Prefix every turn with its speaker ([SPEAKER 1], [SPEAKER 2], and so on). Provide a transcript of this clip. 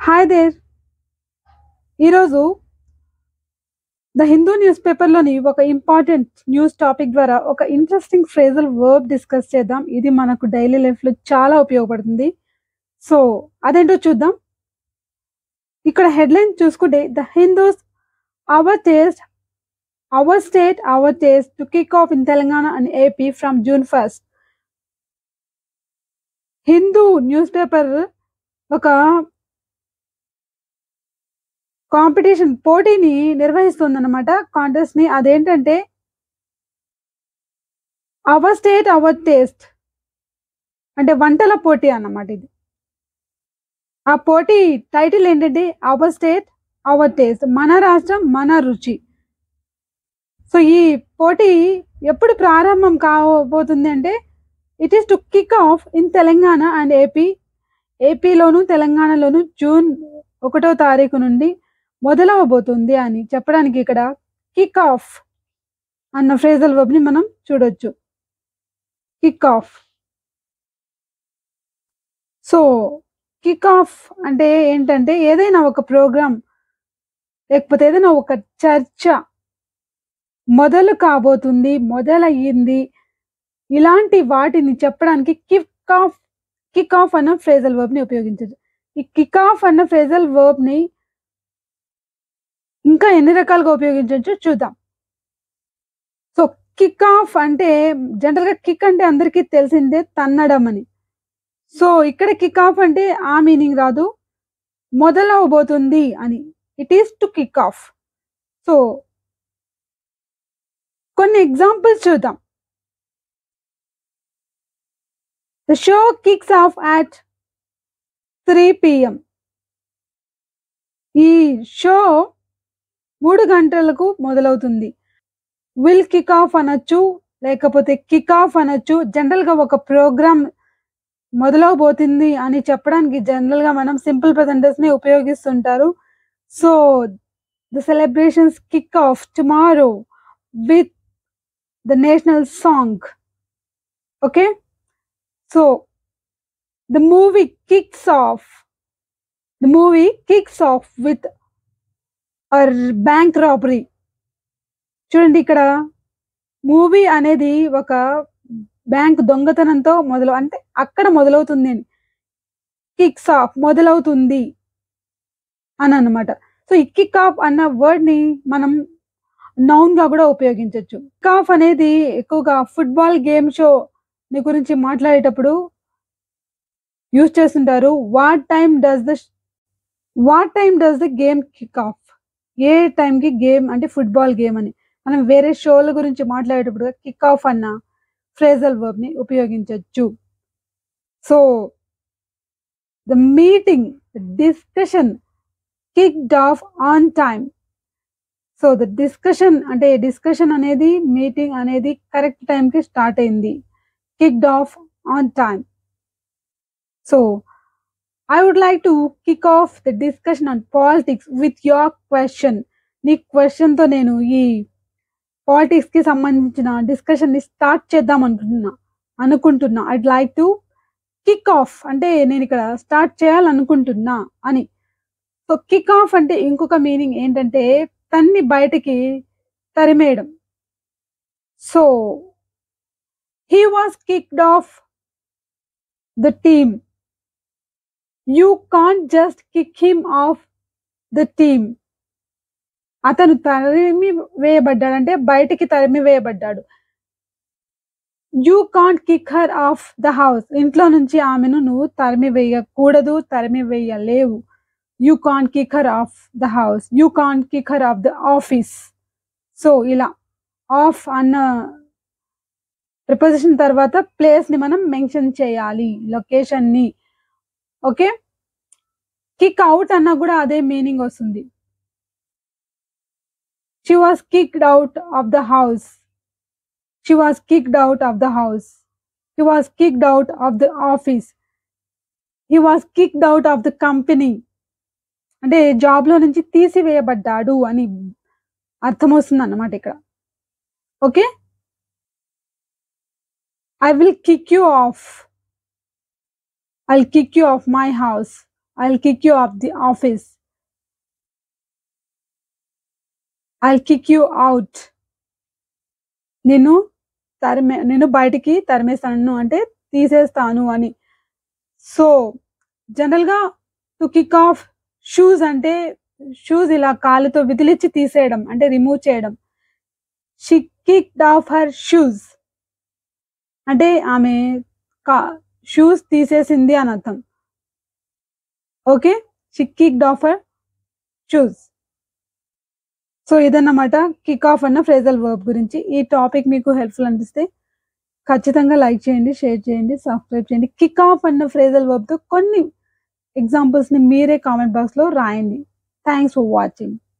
[SPEAKER 1] hi there ఈరోజు the Hindu news పేపర్లోని ఒక ఇంపార్టెంట్ న్యూస్ టాపిక్ ద్వారా ఒక ఇంట్రెస్టింగ్ ఫ్రేజల్ వర్బ్ డిస్కస్ చేద్దాం ఇది మనకు డైలీ లైఫ్లో చాలా ఉపయోగపడుతుంది సో అదేంటో చూద్దాం ఇక్కడ హెడ్లైన్ చూసుకుంటే the Hindu's our taste our state our taste to kick off in Telangana and AP from June first Hindu news paper ఒక కాంపిటీషన్ పోటీని నిర్వహిస్తుంది అనమాట కాంటెస్ట్ ని అదేంటంటే అవర్ స్టేట్ అవర్ టేస్ట్ అంటే వంటల పోటీ అన్నమాట ఇది ఆ పోటీ టైటిల్ ఏంటంటే అవర్ స్టేట్ అవర్ టేస్ట్ మన రాష్ట్రం మన రుచి సో ఈ పోటీ ఎప్పుడు ప్రారంభం కాబోతుంది అంటే it is to kick off in Telangana and AP ఏపీలోను తెలంగాణలోను జూన్ ఒకటో తారీఖు నుండి మొదలవబోతుంది అని చెప్పడానికి ఇక్కడ కిక్ ఆఫ్ అన్న ఫ్రేజల్ వర్బ్ ని మనం చూడొచ్చు kick off so kick off అంటే ఏంటంటే ఏదైనా ఒక ప్రోగ్రామ్ లేకపోతే ఏదైనా ఒక చర్చ మొదలు కాబోతుంది మొదలయ్యింది ఇలాంటి వాటిని చెప్పడానికి కిక్ ఆఫ్ కిక్ ఆఫ్ అన్న ఫ్రేజల్ వర్బ్ ని ఉపయోగించచ్చు ఈ కిక్ ఆఫ్ అన్న ఫ్రేజల్ వర్బ్ ని ఇంకా ఎన్ని రకాలుగా ఉపయోగించవచ్చు చూద్దాం సో కిక్ ఆఫ్ అంటే జనరల్ గా కిక్ అంటే అందరికీ తెలిసిందే తన్నడం అని సో ఇక్కడ కిక్ ఆఫ్ అంటే ఆ మీనింగ్ రాదు మొదలవబోతుంది అని it is to kick off so కొన్ని ఎగ్జాంపుల్స్ చూద్దాం the show kicks off at three PM ఈ షో మూడు గంటలకు మొదలవుతుంది విల్ కిక్ ఆఫ్ అనొచ్చు లేకపోతే కిక్ ఆఫ్ అనొచ్చు జనరల్ గా ఒక ప్రోగ్రామ్ మొదలవబోతుంది అని చెప్పడానికి జనరల్ గా మనం సింపుల్ ప్రెజెంటర్స్ ని ఉపయోగిస్తుంటారు so the celebrations kick off tomorrow with the national song okay so the movie kicks off the movie kicks off with a bank robbery చూడండి ఇక్కడ మూవీ అనేది ఒక బ్యాంక్ దొంగతనంతో మొదలు అంటే అక్కడ మొదలవుతుంది అని కిక్స్ ఆఫ్ మొదలవుతుంది అని అన్నమాట సో ఈ కిక్ ఆఫ్ అన్న వర్డ్ ని మనం నౌన్ గా కూడా ఉపయోగించవచ్చు కిక్ ఆఫ్ అనేది ఎక్కువగా ఫుట్బాల్ గేమ్ షో ని గురించి మాట్లాడేటప్పుడు యూజ్ చేస్తుంటారు what time does the what time does the game kick off ఏ టైంకి గేమ్ అంటే ఫుట్బాల్ గేమ్ అని మనం వేరే షోల గురించి మాట్లాడేటప్పుడు కిక్ ఆఫ్ అన్న ఫ్రేజల్ వర్బ్ ని ఉపయోగించవచ్చు so the meeting discussion kicked off on time so the discussion అంటే డిస్కషన్ అనేది మీటింగ్ అనేది కరెక్ట్ టైంకి స్టార్ట్ అయింది kicked off on time so I would like to kick off the discussion on politics with your question నీ క్వశ్చన్తో నేను ఈ politics కి సంబంధించిన డిస్కషన్ ని స్టార్ట్ చేద్దాం అనుకుంటున్నా అనుకుంటున్నా I'd like to kick off అంటే నేను ఇక్కడ స్టార్ట్ చేయాలనుకుంటున్నా అని సో కిక్ ఆఫ్ అంటే ఇంకొక మీనింగ్ ఏంటంటే తన్ని బయటికి తరిమేయడం so he was kicked off the team you can't just kick him off the team అతను తరిమి వేయబడ్డాడు అంటే బయటికి తరిమి వేయబడ్డాడు you can't kick her off the house ఇంట్లో నుంచి ఆమెను నువ్వు తరిమి వేయకూడదు తరిమి వేయలేవు you can't kick her off the house you can't kick her off the office so ఇలా ఆఫ్ అన్న ప్రిపోజిషన్ తర్వాత ప్లేస్ ని మనం మెన్షన్ చేయాలి లొకేషన్ ని ఓకే కిక్ అవుట్ అన్నా కూడా అదే మీనింగ్ వస్తుంది she was kicked out of the house she was kicked out of the house he was kicked out of the office he was kicked out of the company అంటే job లో నుంచి తీసివేయబడ్డాడు అని అర్థం వస్తుంది అన్నమాట ఇక్కడ okay I will kick you off I kick you off my house I will kick you off the office I will kick you out నేను తరిమే నేను బయటికి తరిమేస్తాను అంటే తీసేస్తాను అని సో జనరల్గా టు కిక్ ఆఫ్ షూస్ అంటే షూస్ ఇలా కాలుతో విదిలిచ్చి తీసేయడం అంటే రిమూవ్ చేయడం she kicked off her shoes అంటే ఆమె కా షూస్ తీసేసింది అని అర్థం okay she kicked off her shoes so ఇదన్నమాట కిక్ ఆఫ్ అన్న ఫ్రేజల్ వర్బ్ గురించి ఈ టాపిక్ మీకు హెల్ప్ఫుల్ అనిపిస్తే ఖచ్చితంగా లైక్ చేయండి షేర్ చేయండి సబ్స్క్రైబ్ చేయండి కిక్ ఆఫ్ అన్న ఫ్రేజల్ వర్బ్తో కొన్ని ఎగ్జాంపుల్స్ని మీరే కామెంట్ బాక్స్లో రాయండి థ్యాంక్స్ ఫర్ వాచింగ్